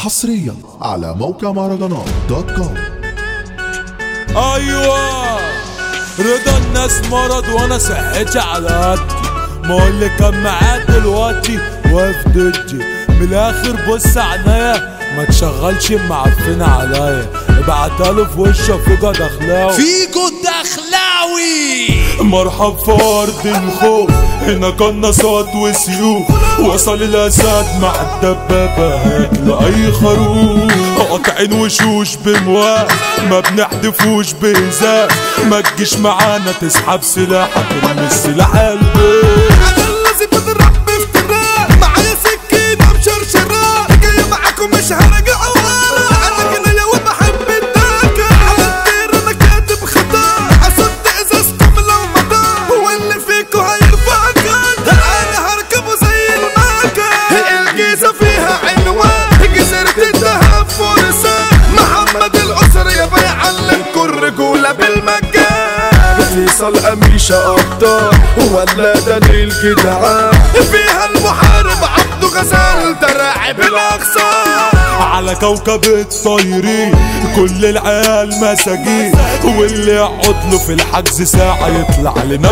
حصريا على موقع مهرجانات دوت كوم ايوه رضا الناس مرض وانا صحتي على قدي ما هو اللي كان معاه دلوقتي واقف ضدي من الاخر بص عينيا ما تشغلش معفنة عليا ابعتها له في وشه فيجا دخلاوي فيجو الدخلاوي مرحب في ارض الخوف هنا كان نصات وسيوف وصل الاسد مع الدبابات لاي خروف قاطعين وشوش بمواس ما بنحدفوش بهزاز ما تجيش معانا تسحب سلاحك ارمي السلاح البيت انا لازم اضرب بافتراء معايا سكينة مشرشرة جاي معاكم مش هرجع ورا انا جناية وبحب الداكة عملت انا كاتب خطا اصد ازازكم لو مضى هو اللي فيكو هيرفع كان انا هركبه زي المكان الجيزة فيها عنوان جزيرة الدهب فرسان محمد الاسر يا بيعلمكوا الرجولة بالمجان فيصل أميشة أبطال ولا دليل جدعان فيها المحارب عبده غزال تراعي بالأقصى على كوكب الطايرين كل العيال مساجين واللي يقعد له في الحجز ساعة يطلع لنا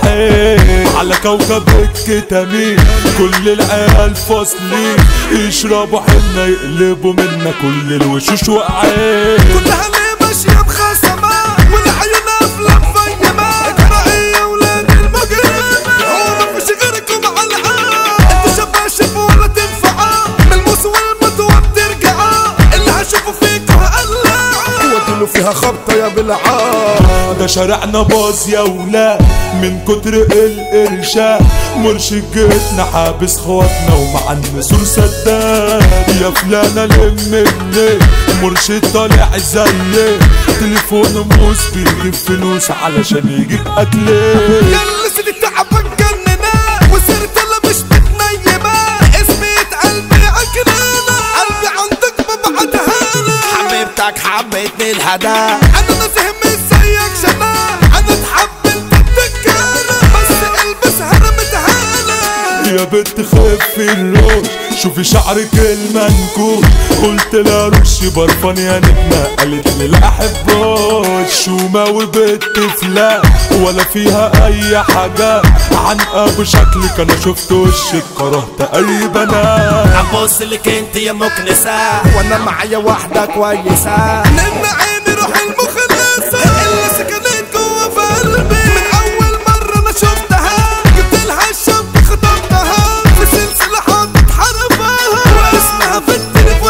بجناحين على كوكب الكتامين كل العيال فاصلين يشربوا حنا يقلبوا منا كل الوشوش واقعين كلها ليه ماشية بخصمة والعيون أفلام فيمة جرائية ولاد المجرمة هو مفيش غيركم على العام انتوا شباشب ولا تنفعوا من الموس والمدوى بترجعوا اللي هشوفه فيكوا هقلع ودلوا فيها خبطة يا بالعام ده شارعنا باظ يا ولاد من كتر الارشاد مرشد جيتنا حابس خواتنا ومع النسور سداد يا فلانة لم مني مرشد طالع زيي تليفون موس بيجيب فلوس علشان يجيب اكلي يلا سيدي تعبان جننا وسيرت انا مش متنيمة اسمي قلبي عكرانة قلبي عندك ببعتها لك حبيبتك حبيتني الهدى انا نازه مش زيك شنا انا اتحبلت الدكانة بس البسها رمتها لك يا بنت خفي الروش شوفي شعرك المنكوش قلت لها رش برفان يا نجمة قالت لي لا احبوش شومة وبنت فلان ولا فيها اي حاجة عن ابو شكلك انا شفت وشك كرهت اي بنات ابص لك انت يا مكنسة وانا معايا واحدة كويسة نم عيني روح المخلصة اللي سكنت جوا في قلبي من أول مرة أنا شفتها جبت لها الشنطة خطبتها في سلسلة حاطط حرفها واسمها في التليفون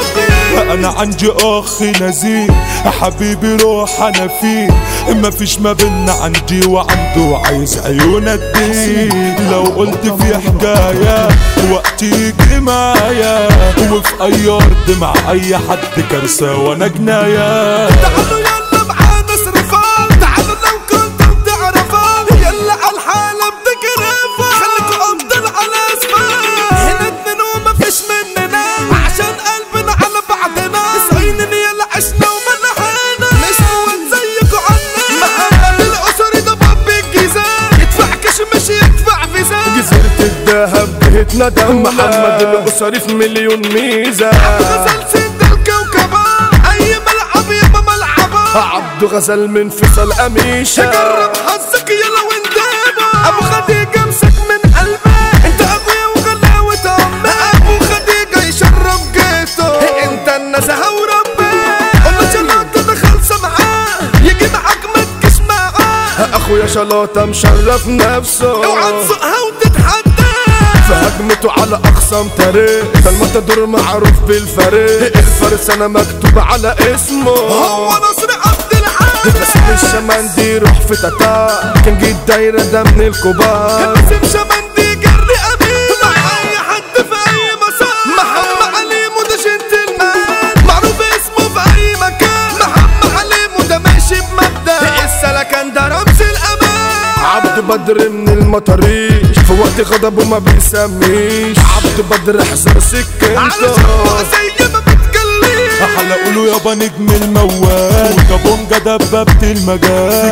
حبي انا عندي اخ نزيه حبيبي روح انا فيه مفيش ما بينا عندي وعنده عايز عيون اديه لو قلت في حكاية وقت يجي معايا وفي اي ارض مع اي حد كارثة وانا جناية تعالوا يلا معانا صرفان تعالوا لو كنتم تعرفان يلا على الحالة بتكرفها خليكوا أفضل على اسمها هنا اتنين ومفيش مننا عشان قلبنا على بعضنا سعينين يلا عشنا ومنحنا مش موت زيكوا عنا محمد الأسري ده باب الجيزة يدفع كاش مش يدفع فيزا جزيرة الذهب بهتنا دم محمد الأسري في مليون ميزة غزل سد الكوكبة أي ملعب يابا ملعبة عبده غزل من فيصل أميشة جرب حظك يلا وانت ابو خديجة امسك من قلبك انت ابويا وغلاوة امك ابو خديجة يشرف جيته انت النزهة وربك قلنا شلاطة ده خالصة معاه يجي معاك ما تجيش معاه أخويا شلاطة مشرف نفسه اوعى تسوقها وتتحدى في هجمته على أقسام تاريخ ده المتدور معروف بالفريق الفارس أنا مكتوب على اسمه هو نصر عبد العال بس الشمان دي روح في تتا كان جيت دايرة ده من الكبار باسم شمن دي جري امين مع اي حد في اي مسار محمد عليم وده جنتلمان معروف اسمه في اي مكان محمد عليم وده ماشي بمبدا السلكان ده رمز الامان عبد بدر من المطاريش في وقت غضبه ما بيسميش عبد بدر حصر على سكنته شبه زي ما بتجلي حلقوا له يابا نجم الموال وكابونجا دبابة المجال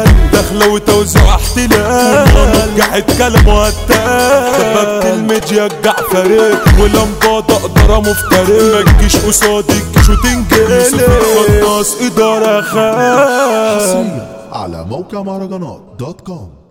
داخلة وتوزيع احتلال نجحت كلام وهتال شبكت الميديا الجعفري ولمبادة اقدر مفتري ما تجيش قصادي الجيش وتنجلي يوسف القناص ادارة خال على موقع مهرجانات دوت كوم